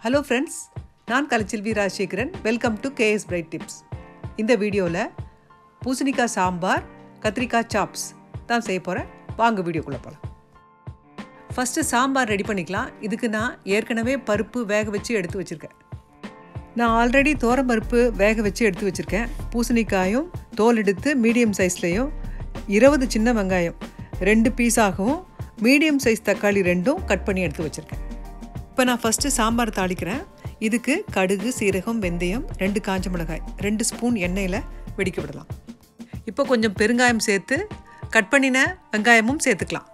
hello friends நான் Kalaiselvi Rajasekaran welcome to KS bright tips இந்த வீடியோவில் பூசணிக்காய் சாம்பார் கத்திரிக்காய் சாப்ஸ் தான் செய்ய போகிறேன் வாங்க வீடியோக்குள்ளே போகலாம் ஃபஸ்ட்டு சாம்பார் ரெடி பண்ணிக்கலாம் இதுக்கு நான் ஏற்கனவே பருப்பு வேக வச்சு எடுத்து வச்சுருக்கேன் நான் ஆல்ரெடி பருப்பு வேக வச்சு எடுத்து வச்சுருக்கேன் பூசணிக்காயும் தோல் எடுத்து மீடியம் சைஸ்லேயும் இருபது சின்ன வெங்காயம் ரெண்டு பீஸாகவும் மீடியம் சைஸ் தக்காளி ரெண்டும் கட் பண்ணி எடுத்து வச்சுருக்கேன் இப்போ நான் ஃபஸ்ட்டு சாம்பார் தாளிக்கிறேன் இதுக்கு கடுகு சீரகம் வெந்தயம் ரெண்டு காஞ்ச மிளகாய் ரெண்டு ஸ்பூன் எண்ணெயில் வெடிக்க விடலாம் இப்போ கொஞ்சம் பெருங்காயம் சேர்த்து கட் பண்ணின வெங்காயமும் சேர்த்துக்கலாம்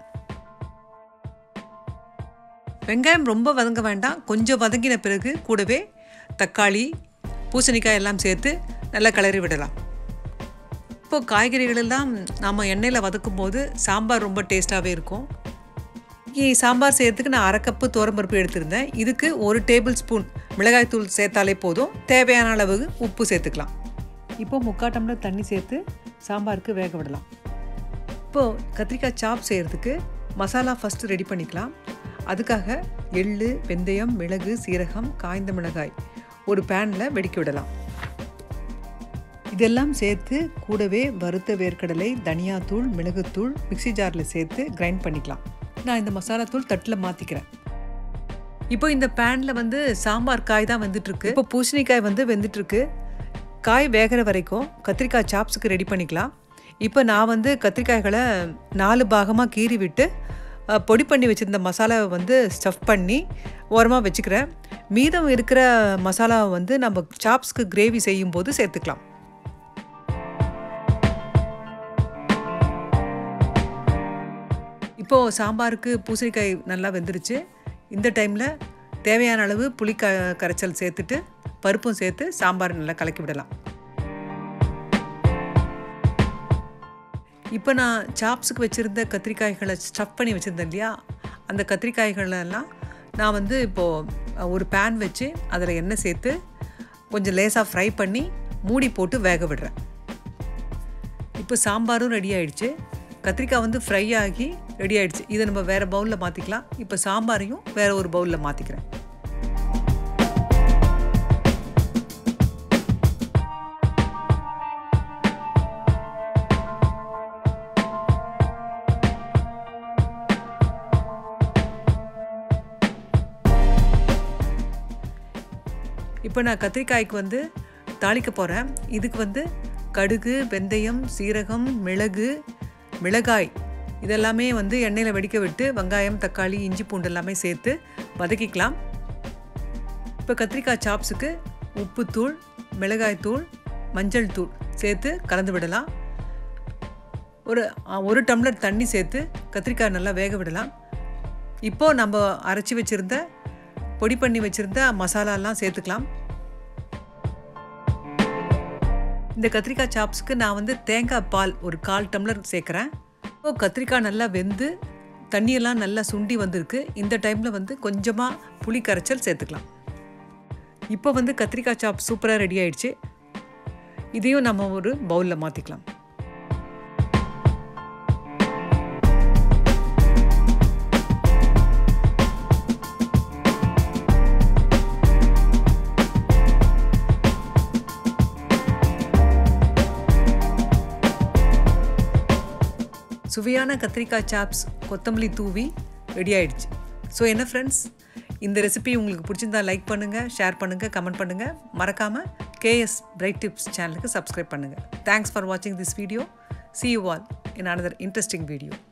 வெங்காயம் ரொம்ப வதங்க வேண்டாம் கொஞ்சம் வதங்கின பிறகு கூடவே தக்காளி பூசணிக்காய் எல்லாம் சேர்த்து நல்லா கிளறி விடலாம் இப்போது காய்கறிகள் எல்லாம் நாம் எண்ணெயில் வதக்கும் போது சாம்பார் ரொம்ப டேஸ்ட்டாகவே இருக்கும் சாம்பார் செய்கிறதுக்கு நான் அரை கப்பு பருப்பு எடுத்திருந்தேன் இதுக்கு ஒரு டேபிள் ஸ்பூன் மிளகாய்த்தூள் சேர்த்தாலே போதும் தேவையான அளவு உப்பு சேர்த்துக்கலாம் இப்போது முக்கால் டம்ளர் தண்ணி சேர்த்து சாம்பாருக்கு வேக விடலாம் இப்போது கத்திரிக்காய் சாப் செய்கிறதுக்கு மசாலா ஃபஸ்ட்டு ரெடி பண்ணிக்கலாம் அதுக்காக எள்ளு வெந்தயம் மிளகு சீரகம் காய்ந்த மிளகாய் ஒரு பேனில் வெடிக்க விடலாம் இதெல்லாம் சேர்த்து கூடவே வறுத்த வேர்க்கடலை தனியாத்தூள் மிளகுத்தூள் மிக்சி ஜாரில் சேர்த்து கிரைண்ட் பண்ணிக்கலாம் நான் இந்த மசாலா தூள் தட்டில் மாற்றிக்கிறேன் இப்போ இந்த பேனில் வந்து சாம்பார் காய் தான் வந்துட்டுருக்கு இப்போ பூசணிக்காய் வந்து வெந்துட்டுருக்கு காய் வேகிற வரைக்கும் கத்திரிக்காய் சாப்ஸுக்கு ரெடி பண்ணிக்கலாம் இப்போ நான் வந்து கத்திரிக்காய்களை நாலு பாகமாக கீறி விட்டு பொடி பண்ணி வச்சுருந்த மசாலாவை வந்து ஸ்டஃப் பண்ணி ஓரமாக வச்சுக்கிறேன் மீதம் இருக்கிற மசாலாவை வந்து நம்ம சாப்ஸ்க்கு கிரேவி செய்யும் போது சேர்த்துக்கலாம் இப்போது சாம்பாருக்கு பூசணிக்காய் நல்லா வெந்துருச்சு இந்த டைமில் தேவையான அளவு புளி க கரைச்சல் சேர்த்துட்டு பருப்பும் சேர்த்து சாம்பார் நல்லா கலக்கி விடலாம் இப்போ நான் சாப்ஸுக்கு வச்சுருந்த கத்திரிக்காய்களை ஸ்டஃப் பண்ணி வச்சுருந்தேன் இல்லையா அந்த கத்திரிக்காய்களெல்லாம் நான் வந்து இப்போது ஒரு பேன் வச்சு அதில் எண்ணெய் சேர்த்து கொஞ்சம் லேசாக ஃப்ரை பண்ணி மூடி போட்டு வேக விடுறேன் இப்போ சாம்பாரும் ரெடி ஆயிடுச்சு கத்திரிக்காய் வந்து ஃப்ரை ஆகி ரெடி ஆகிடுச்சு இதை நம்ம வேறு பவுலில் மாற்றிக்கலாம் இப்போ சாம்பாரையும் வேறு ஒரு பவுலில் மாற்றிக்கிறேன் இப்போ நான் கத்திரிக்காய்க்கு வந்து தாளிக்க போகிறேன் இதுக்கு வந்து கடுகு வெந்தயம் சீரகம் மிளகு மிளகாய் இதெல்லாமே வந்து எண்ணெயில் வெடிக்க விட்டு வெங்காயம் தக்காளி இஞ்சி பூண்டு எல்லாமே சேர்த்து வதக்கிக்கலாம் இப்போ கத்திரிக்காய் சாப்ஸுக்கு உப்புத்தூள் மிளகாய்த்தூள் மஞ்சள் தூள் சேர்த்து கலந்து விடலாம் ஒரு ஒரு டம்ளர் தண்ணி சேர்த்து கத்திரிக்காய் நல்லா வேக விடலாம் இப்போது நம்ம அரைச்சி வச்சுருந்த பொடி பண்ணி வச்சுருந்த மசாலாலாம் சேர்த்துக்கலாம் இந்த கத்திரிக்காய் சாப்ஸுக்கு நான் வந்து தேங்காய் பால் ஒரு கால் டம்ளர் சேர்க்குறேன் இப்போ கத்திரிக்காய் நல்லா வெந்து தண்ணியெல்லாம் நல்லா சுண்டி வந்திருக்கு இந்த டைமில் வந்து கொஞ்சமாக புளி கரைச்சல் சேர்த்துக்கலாம் இப்போ வந்து கத்திரிக்காய் சாப் சூப்பராக ரெடி ஆயிடுச்சு இதையும் நம்ம ஒரு பவுலில் மாற்றிக்கலாம் சுவையான கத்திரிக்காய் சாப்ஸ் கொத்தமல்லி தூவி ரெடி ஆயிடுச்சு ஸோ என்ன ஃப்ரெண்ட்ஸ் இந்த ரெசிபி உங்களுக்கு பிடிச்சிருந்தா லைக் பண்ணுங்கள் ஷேர் பண்ணுங்கள் கமெண்ட் பண்ணுங்கள் மறக்காமல் கேஎஸ் பிரைட் டிப்ஸ் சேனலுக்கு சப்ஸ்கிரைப் பண்ணுங்கள் தேங்க்ஸ் ஃபார் வாட்சிங் this video see you all in another interesting video